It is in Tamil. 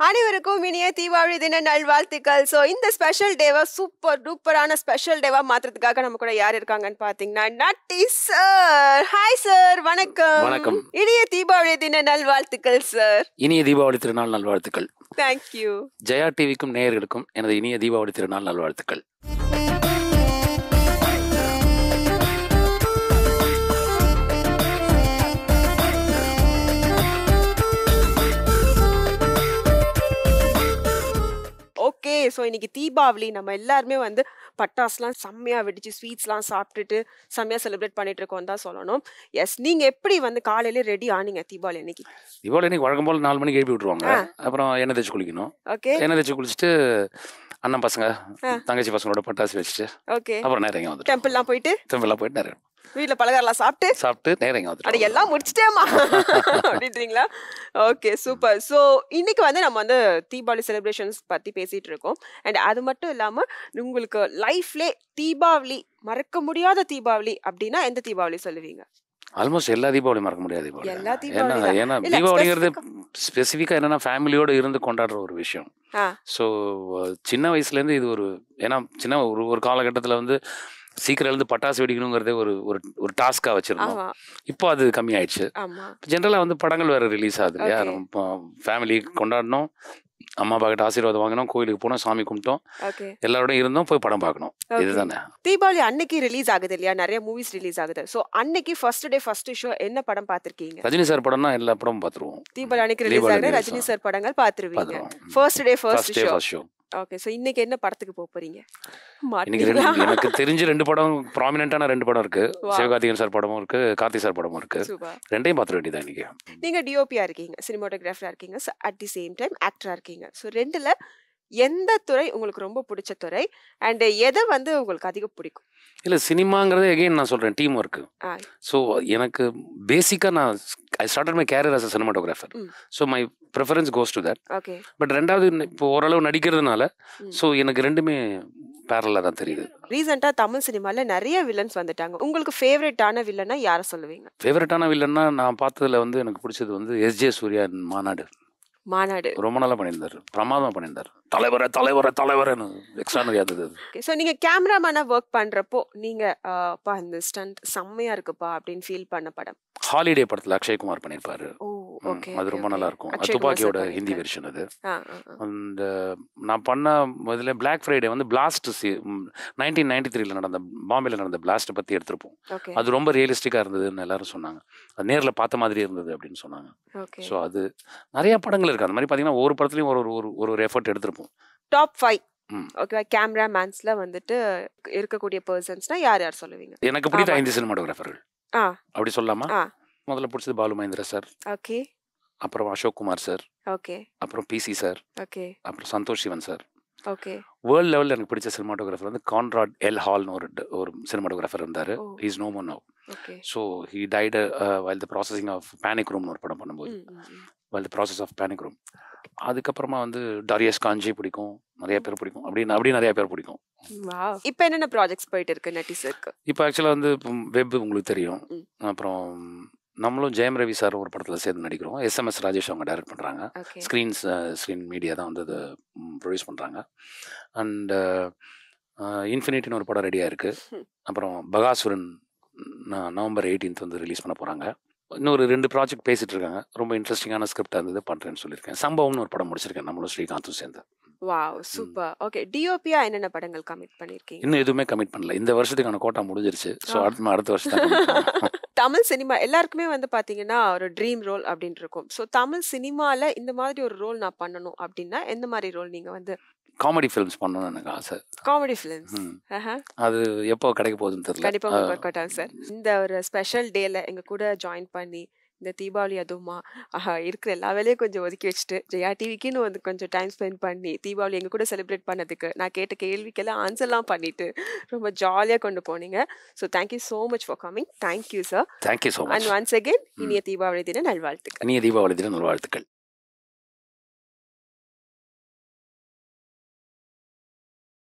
அனைவருக்கும் இனிய தீபாவளி தின நல்வாழ்த்துக்கள் ஸோ இந்த ஸ்பெஷல் டேவை சூப்பர் டூப்பரான ஸ்பெஷல் டேவா மாத்துறதுக்காக நம்ம கூட யார் இருக்காங்கன்னு பாத்தீங்கன்னா நட்டி சார் ஹாய் சார் வணக்கம் வணக்கம். இனிய தீபாவளி தின நல்வாழ்த்துக்கள் சார் இனிய தீபாவளி திருநாள் நல்வாழ்த்துக்கள் தேங்க்யூ ஜெயா டிவிக்கும் நேயர்களுக்கும் எனது இனிய தீபாவளி திருநாள் நல்வாழ்த்துக்கள் ஓகே ஸோ இன்னைக்கு தீபாவளி நம்ம எல்லாருமே வந்து பட்டாசுலாம் செம்மையா வெடிச்சு ஸ்வீட்ஸ்லாம் சாப்பிட்டுட்டு செம்மையா செலிப்ரேட் பண்ணிட்டு இருக்கோம் தான் சொல்லணும் எஸ் நீங்க எப்படி வந்து காலையில ரெடி ஆனீங்க தீபாவளி அன்னைக்கு தீபாவளி இன்னைக்கு வழக்கம் போல் நாலு மணிக்கு எழுப்பி விட்டுருவாங்க அப்புறம் எண்ணெய் தேய்ச்சி குளிக்கணும் ஓகே எண்ணெய் தேய்ச்சி குளிச்சுட்டு அண்ணன் பசங்க தங்கச்சி பசங்களோட பட்டாசு வச்சுட்டு ஓகே அப்புறம் நேரம் இங்கே வந்துட்டு டெம்பிள்லாம் போயிட்டு திரும்பலாம் போயிட்டு நேரம் வீட்ல பலகாரம்லாம் சாப்பிட்டு சாப்பிட்டு நேரம் இங்கே அட வந்துட்டு எல்லாம் முடிச்சிட்டேமா அப்படின்றீங்களா ஓகே சூப்பர் ஸோ இன்னைக்கு வந்து நம்ம வந்து தீபாவளி செலிப்ரேஷன்ஸ் பத்தி பேசிட்டு இருக்கோம் அண்ட் அது மட்டும் இல்லாம உங்களுக்கு லைஃப்லே தீபாவளி மறக்க முடியாத தீபாவளி அப்படின்னா எந்த தீபாவளி சொல்லுவீங்க ஆல்மோஸ்ட் எல்லா தீபாவளியும் மறக்க முடியாது தீபாவளி எல்லா ஏன்னா தீபாவளி தான். ஏன்னா இல்ல, தீபாவளிங்கிறது ஸ்பெசிஃபிக்காக என்னன்னா ஃபேமிலியோட இருந்து கொண்டாடுற ஒரு விஷயம் ஆ ஸோ சின்ன வயசுலேருந்து இது ஒரு ஏன்னா சின்ன ஒரு ஒரு காலகட்டத்தில் வந்து சீக்கிரம் எழுந்து பட்டாசு வெடிக்கணுங்கிறதே ஒரு ஒரு ஒரு டாஸ்க்காக வச்சிருந்தோம் ஆமா இப்போ அது கம்மி ஆயிடுச்சு ஆமா ஜென்ரலாக வந்து படங்கள் வேற ரிலீஸ் ஆகுது இல்லையா Okay. நம்ம ஃபேமிலி கொண்டாடணும் அம்மா அப்பா கிட்ட ஆசீர்வாதம் வாங்கினோம் கோயிலுக்கு போனோம் சாமி கும்பிட்டோம் ஓகே எல்லாரோடையும் இருந்தோம் போய் படம் பார்க்கணும் Okay. இதுதானே தீபாவளி அன்னைக்கு ரிலீஸ் ஆகுது இல்லையா நிறைய மூவிஸ் ரிலீஸ் ஆகுது ஸோ அன்னைக்கு ஃபர்ஸ்ட் டே ஃபர்ஸ்ட் ஷோ என்ன படம் பார்த்திருக்கீங்க ரஜினி சார் படம்னா எல்லா படமும் பார்த்துருவோம் தீபாவளி அன்னைக்கு ரிலீஸ் தீபாவளி ஆகுது release ரஜினி ஆகும். சார் படங்கள் பார்த்துருவீங்க பார்த்துருவோம் first day first first day show first show okay so இன்னைக்கு என்ன படத்துக்கு போக போறீங்க இன்னைக்கு ரெண்டு மாட்டீங்களா எனக்கு தெரிஞ்சு ரெண்டு படம் ப்ராமினென்ட்டான ரெண்டு படம் இருக்கு Wow. சிவகார்த்திகேயன் சார் படமும் இருக்கு கார்த்தி சார் படமும் இருக்கு சூப்பர் ரெண்டையும் பார்த்துட வேண்டியதான் இன்னைக்கு நீங்க டிஓபியா இருக்கீங்க சினிமாட்டோகிராஃபரா இருக்கீங்க அட் தி சேம் டைம் ஆக்டரா இருக்கீங்க ஸோ ரெண்டுல எந்த துறை உங்களுக்கு ரொம்ப பிடிச்ச துறை அண்ட் எதை வந்து உங்களுக்கு அதிகம் பிடிக்கும் இல்லை சினிமாங்கிறது எகைன் நான் சொல்கிறேன் டீம் ஒர்க்கு ஆ. ஸோ எனக்கு பேசிக்காக நான் I started my career as a cinematographer hmm. So my preference goes to that okay but ரெண்டாவது இன்ன- இப்போ ஓரளவு நடிக்கிறதுனால ம். ஸோ எனக்கு ரெண்டுமே பேரலாக தான் தெரியுது ரீசெண்டா தமிழ் சினிமால நிறைய வில்லன்ஸ் வந்துட்டாங்க உங்களுக்கு ஃபேவரட்டான வில்லனா யாரை சொல்லுவீங்க ஃபேவரட்டான வில்லன்னா நான் பார்த்ததுல வந்து எனக்கு பிடிச்சது வந்து எஸ்ஜே சூர்யா மாநாடு மாநாடு ரொம்ப நல்லா பண்ணியிருந்தாரு பிரமாதமாக பண்ணியிருந்தாரு தலைவரை தலைவரை தலைவரன்னு எக்ஸ்ட்ரானரி இருந்தது அது ஓகே ஸோ நீங்க கேமராமேனா ஒர்க் பண்றப்போ நீங்க ஆஹ், அப்பா இந்த ஸ்டண்ட் செம்மையா இருக்குப்பா அப்படின்னு ஃபீல் பண்ண படம் ஹாலிடே படத்தில் அக்ஷய்குமார் பண்ணியிருப்பாரு ஓ ம், ஓகே அது ரொம்ப நல்லா இருக்கும் அது அக்ஷய் குமார் துப்பாக்கியோட சார் ஹிந்தி பண்ணியிருக்காரு. வெர்ஷன் அது ஆ ஆ ஆ. அந்த நான் பண்ண இதில் பிளாக் ஃப்ரைடே வந்து பிளாஸ்ட் நைன்டீன் நைன்டி த்ரீல நடந்த பாம்பேல நடந்த பிளாஸ்ட்டை பற்றி எடுத்திருப்போம் ஓகே அது ரொம்ப ரியலிஸ்டிக்காக இருந்ததுன்னு எல்லாரும் சொன்னாங்க அது நேரில் பார்த்த மாதிரி இருந்தது அப்படின்னு சொன்னாங்க ஓகே ஸோ அது நிறைய படங்கள் இருக்கு அந்த மாதிரி பார்த்தீங்கன்னா ஒவ்வொரு படத்துலையும் ஒரு ஒரு ஒரு ஒரு எஃபர்ட் எடுத்திருப்போம் டாப் ஃபைவ் ம். ஓகேவா கேமராமேன்ஸ்ல வந்துட்டு இருக்கக்கூடிய பர்சன்ஸ்னா யார் யார் சொல்லுவீங்க எனக்கு பிடித்த ஆமா. ஐந்து சினிமாட்டோகிராஃபர்கள் ஆ அப்படி சொல்லலாமா ஆ. முதல்ல பிடிச்சது பாலு மகேந்திர சார் ஓகே அப்புறம் அசோக் குமார் சார் ஓகே அப்புறம் பிசி சார் ஓகே அப்புறம் Santosh Sivan sir okay world லெவலில் எனக்கு பிடிச்ச சினிமாட்டோகிராஃபர் வந்து கான்ராட் எல் ஹால்னு ஒரு ஒரு சினிமாட்டோகிராஃபர் இருந்தார் oh. Is no mo no okay so he tied while the processing of panic ரூம்னு ஒரு படம் பண்ணும்போது while the process of panic room அதுக்கப்புறமா வந்து டாரியஸ் காஞ்சி பிடிக்கும் நிறைய பேர் பிடிக்கும் அப்படின்னு அப்படியே நிறைய பேர் பிடிக்கும் வாவ் இப்போ என்னென்ன ப்ராஜெக்ட்ஸ் போயிட்டு இருக்கு நட்டி சருக்கு இப்போ ஆக்சுவலாக வந்து வெப் உங்களுக்கு தெரியும் ம். அப்புறம் நம்மளும் ஜெயம் ரவி சார் ஒரு படத்தில் சேர்ந்து நடிக்கிறோம் எஸ்எம்எஸ் ராஜேஷ் அவங்க டைரக்ட் பண்ணுறாங்க ஓகே ஸ்க்ரீன்ஸ் ஸ்க்ரீன் மீடியா தான் வந்து அதை ப்ரொடியூஸ் பண்ணுறாங்க அண்ட் இன்ஃபினிட்டின்னு ஒரு படம் ரெடியாக இருக்குது ம். அப்புறம் பகாசுரன் ந- நவம்பர் எயிட்டீன்த் வந்து ரிலீஸ் பண்ண போகிறாங்க இன்னொரு ரெண்டு ப்ராஜெக்ட் பேசிட்டு இருக்காங்க ரொம்ப இன்ட்ரெஸ்டிங்கான ஸ்கிரிப்டாக இருந்தது பண்ணுறேன்னு சொல்லியிருக்கேன் சம்பவம்னு ஒரு படம் முடிச்சிருக்கேன் நம்மளும் ஸ்ரீகாந்தும் சேர்ந்து வாவ் சூப்பர் ஓகே டிஓபியா என்னென்ன படங்கள் கமிட் பண்ணிருக்கீங்க இன்னும் எதுவுமே கமிட் பண்ணல இந்த வருஷத்துக்கான கோட்டா முடிஞ்சிருச்சு ஸோ ஆ. அடுத்த அடுத்த வருஷம் தான் commit பண்ணணும். தமிழ் சினிமா எல்லாருக்குமே வந்து பாத்தீங்கன்னா ஒரு ட்ரீம் ரோல் அப்படின்னு இருக்கும் ஸோ தமிழ் சினிமால இந்த மாதிரி ஒரு ரோல் நான் பண்ணணும் அப்படின்னா எந்த மாதிரி ரோல் நீங்க வந்து காமெடி ஃபிலிம்ஸ் பண்ணணும்னு எனக்கு ஆசை காமெடி ஃபிலிம்ஸ் ம். அது எப்போ கிடைக்க போகுதுன்னு தெரியல கண்டிப்பா ஆ, உங்களுக்கு ஒர்க் அவுட் ஆகும் சார் இந்த ஒரு ஸ்பெஷல் டேல எங்க கூட ஜாயின் பண்ணி இந்த தீபாவளி அதுவுமா ஆஹா, இருக்கிற எல்லா வேலையும் கொஞ்சம் ஒதுக்கி வச்சுட்டு ஜெயா டிவிக்குன்னு வந்து கொஞ்சம் டைம் ஸ்பெண்ட் பண்ணி தீபாவளி எங்க கூட செலிப்ரேட் பண்ணதுக்கு நான் கேட்ட கேள்விக்கெல்லாம் ஆன்சர்லாம் பண்ணிட்டு ரொம்ப ஜாலியா கொண்டு போனீங்க so thank you so much for coming thank you sir thank you so and much once again இனிய தீபாவளி தின நல்வாழ்த்துக்கள் இனிய தீபாவளி தின நல்வாழ்த்துக்கள்